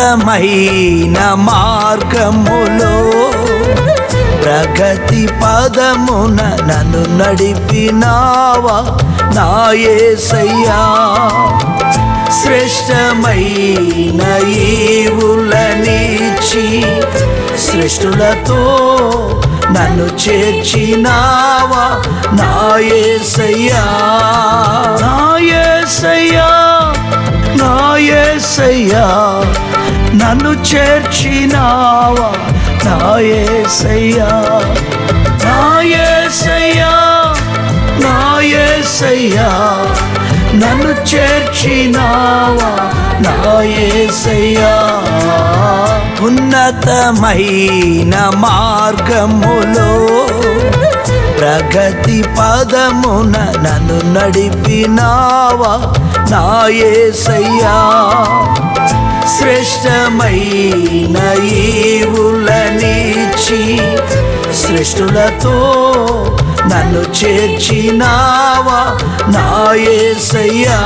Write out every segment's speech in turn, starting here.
ఉన్నతమైన మార్గములో ప్రగతి పదమున నన్ను నడిపినావా నా యేసయ్యా శ్రేష్టమైన ఈవులనిచ్చి శ్రేష్ఠులతో నన్ను చేర్చినావా నా యేసయ్యా నా యేసయ్యా నా యేసయ్యా నన్ను చేర్చినావా నా యేసయ్యా నా యేసయ్యా నా యేసయ్యా నన్ను చేర్చినావా నా యేసయ్యా ఉన్నతమైన మార్గములో ప్రగతి పదమున నన్ను నడిపినావా నా యేసయ్యా శ్రేష్టమైన ఈవులనిచ్చి శ్రేష్ఠులతో నన్ను చేర్చినావా నా యేసయ్యా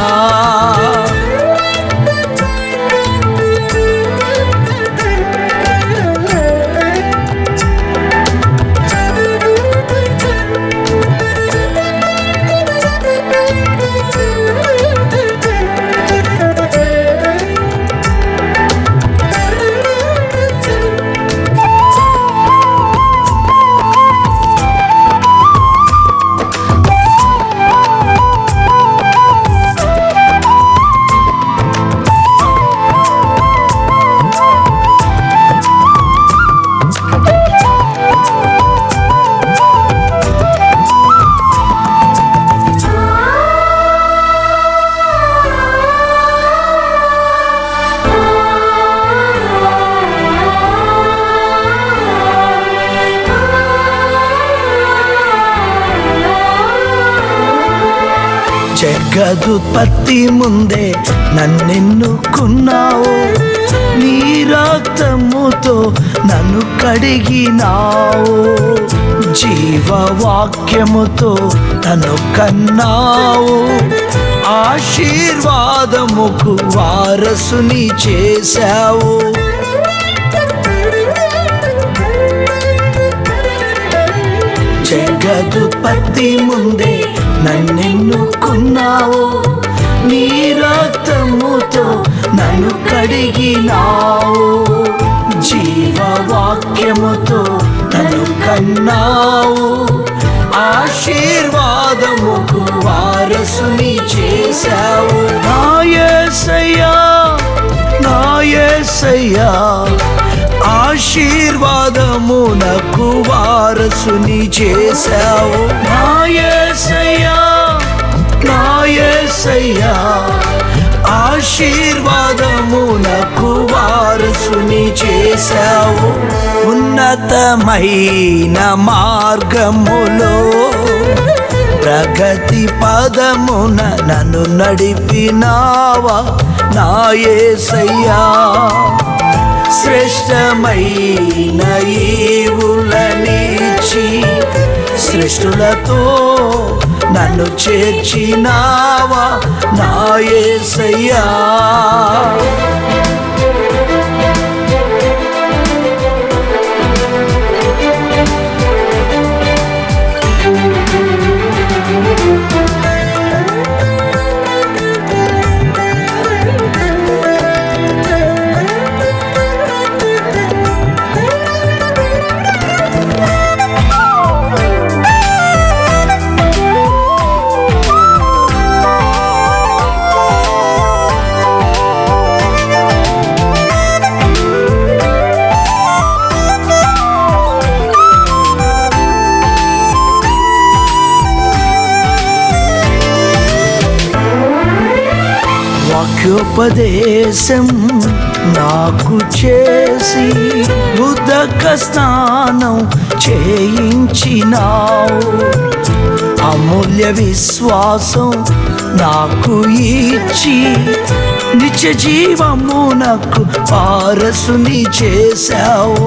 జగదుత్పత్తి ముందే నన్నెన్నుకున్నావు నీ రక్తముతో నన్ను కడిగినావు జీవవాక్యముతో నన్ను కన్నావు ఆశీర్వాదముకు వారసుని చేశావు జగదుత్పత్తి ముందే నన్నెన్నుకున్నావు నీ రక్తముతో నన్ను కడిగినావు జీవవాక్యముతో నన్ను కన్నావు ఆశీర్వాదముకు వారసుని చేశావు నా యేసయ్యా నా యేసయ్యా ఆశీర్వాదమునకు వారసుని చేశావు నా యేసయ్యా నా యేసయ్యా ఆశీర్వాదమునకు వారసుని చేశావు ఉన్నతమైన మార్గములో ప్రగతి పదమున నన్ను నడిపినావా నా యేసయ్యా శ్రేష్టమైన ఈవులనిచ్చి శ్రేష్ఠులతో నన్ను చేర్చినావా నా యేసయ్యా వాక్యోపదేశం నాకు చేసి ఉదక స్నానం చేయించినావు అమూల్య విశ్వాసం నాకు ఇచ్చి నిత్య జీవమునకు పారసుని చేశావు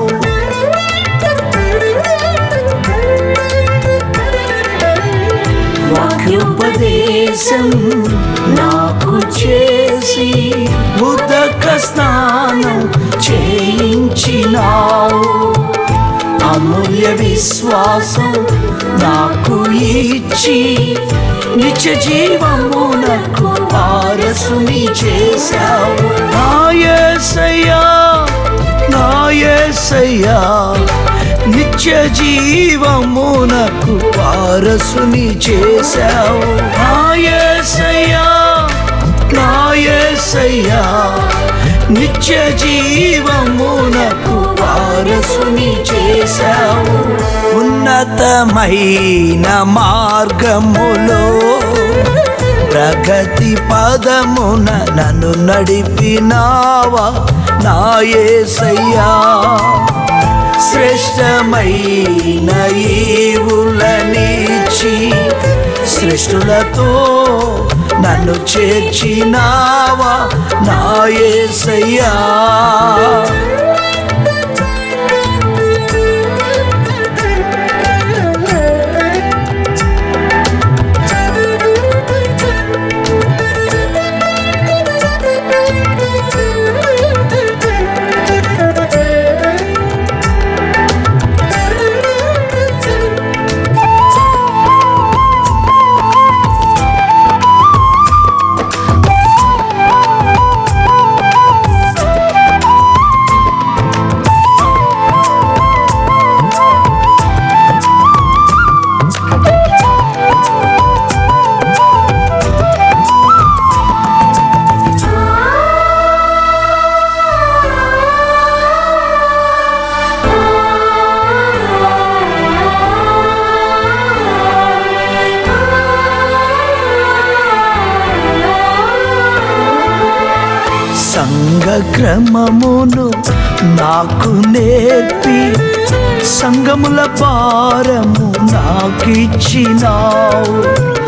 వాక్యోపదేశం నాకు చేసి ఉదక స్నానం చేయించినావు అమూల్య విశ్వాసం నాకు ఇచ్చి నిత్య జీవమునకు వారసుని చేశావు నాయసయ్యా నాయసయ్యా నిత్య జీవమునకు వారసుని చేశావు నాయసయ్యా నాయసయ్యా నిత్య జీవమునకు వారసుని చేశావు ఉన్నతమైన మార్గములో ప్రగతి పదమున నన్ను నడిపినావా నాయసయ్యా శ్రేష్టమైన ఈవులనిచ్చి శ్రేష్ఠులతో నన్ను చేర్చినావా నాయసయ్యా సంఘ క్రమమును నాకు నేర్పి సంగముల భారము నాకిచ్చినావు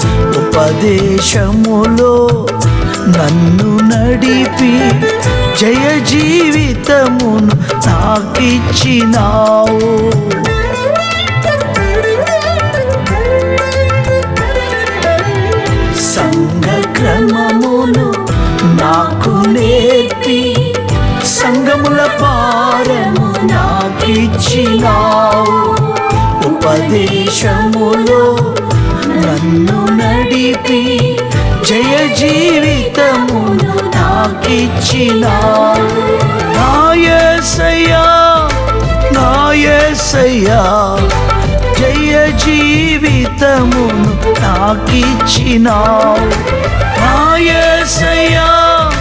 ఉపదేశములో నన్ను నడిపి జయ జీవితమును నాకిచ్చినావు సంఘ క్రమమును నాకు నేర్పి సంగముల పారము నాకిచ్చినావు ఉపదేశములో నన్ను నడిపి జయ జీవితమును నాకిచ్చినావు నాయసయ్యా నాయసయ్యా జయ జీవితమును నాకిచ్చినావు నాయసయ్యా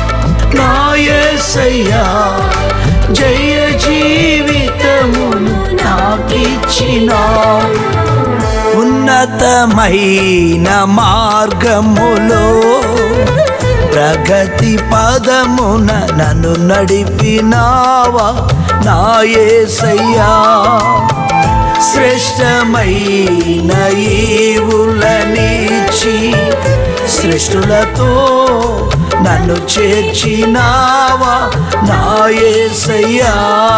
నాయసయ్యా జయ జీవితమును నాకిచ్చినావు ఉన్నతమైన మార్గములో ప్రగతి పదమున నన్ను నడిపినావా నాయసయ్యా శ్రేష్టమైన ఈవులనిచ్చి శ్రేష్ఠులతో నన్ను చేర్చినావా నాయసయ్యా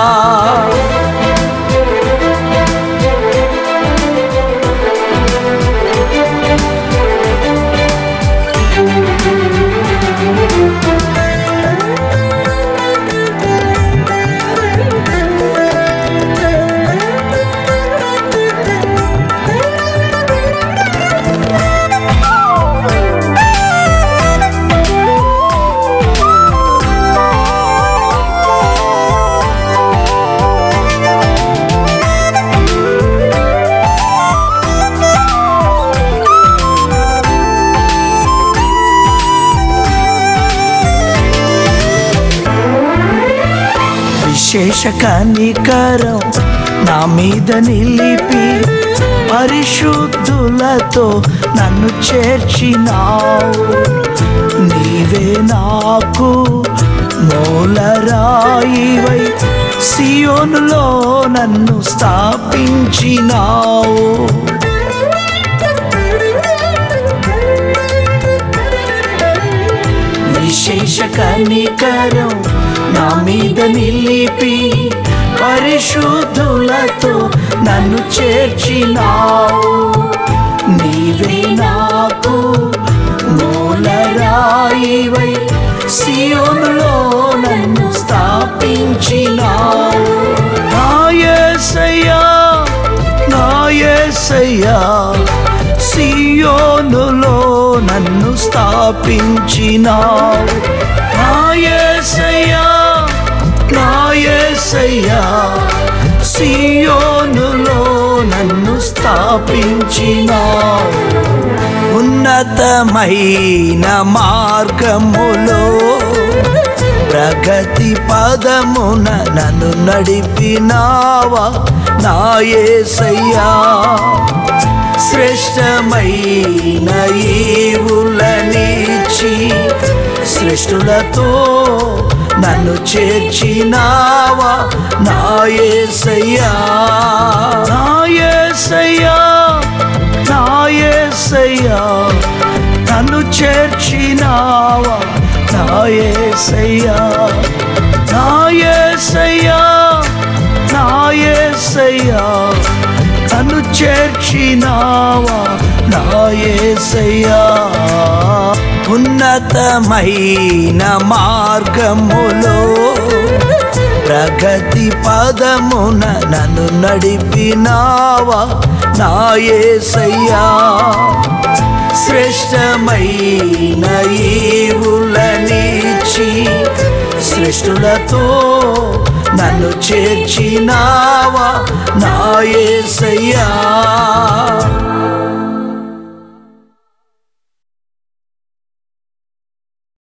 విశేష కనికరం నా మీద నిలిపి పరిశుద్ధులతో నన్ను చేర్చినావు నీవే నాకు మూలరాయివై సియోనులో నన్ను స్థాపించినావు విశేష కనికరం నా మీద నిలిపి పరిశుద్ధులతో నన్ను చేర్చినావు నీవే నాకు మూలరాయివై సియోనులో నన్ను స్థాపించినావు నా యేసయ్యా నా యేసయ్యా సియోనులో నన్ను స్థాపించినావు నా యేసయ్యా నా యేసయ్యా సియోనులో నన్ను స్థాపించినావు ఉన్నతమైన మార్గములో ప్రగతి పదమున నన్ను నడిపినావా నా యేసయ్యా శ్రేష్టమైన ఈవులనిచ్చి శ్రేష్ఠులతో నన్ను చేర్చినావా నా యేసయ్యా నా యేసయ్యా నా యేసయ్యా నన్ను చేర్చినావా నా యేసయ్యా నా యేసయ్యా నా యేసయ్యా నన్ను చేర్చినావా నా యేసయ్యా ఉన్నతమైన మార్గములో ప్రగతి పదమున నన్ను నడిపినావా నా యేసయ్యా శ్రేష్టమైన ఈవులనిచ్చి శ్రేష్ఠులతో నన్ను చేర్చినావా నా యేసయ్యా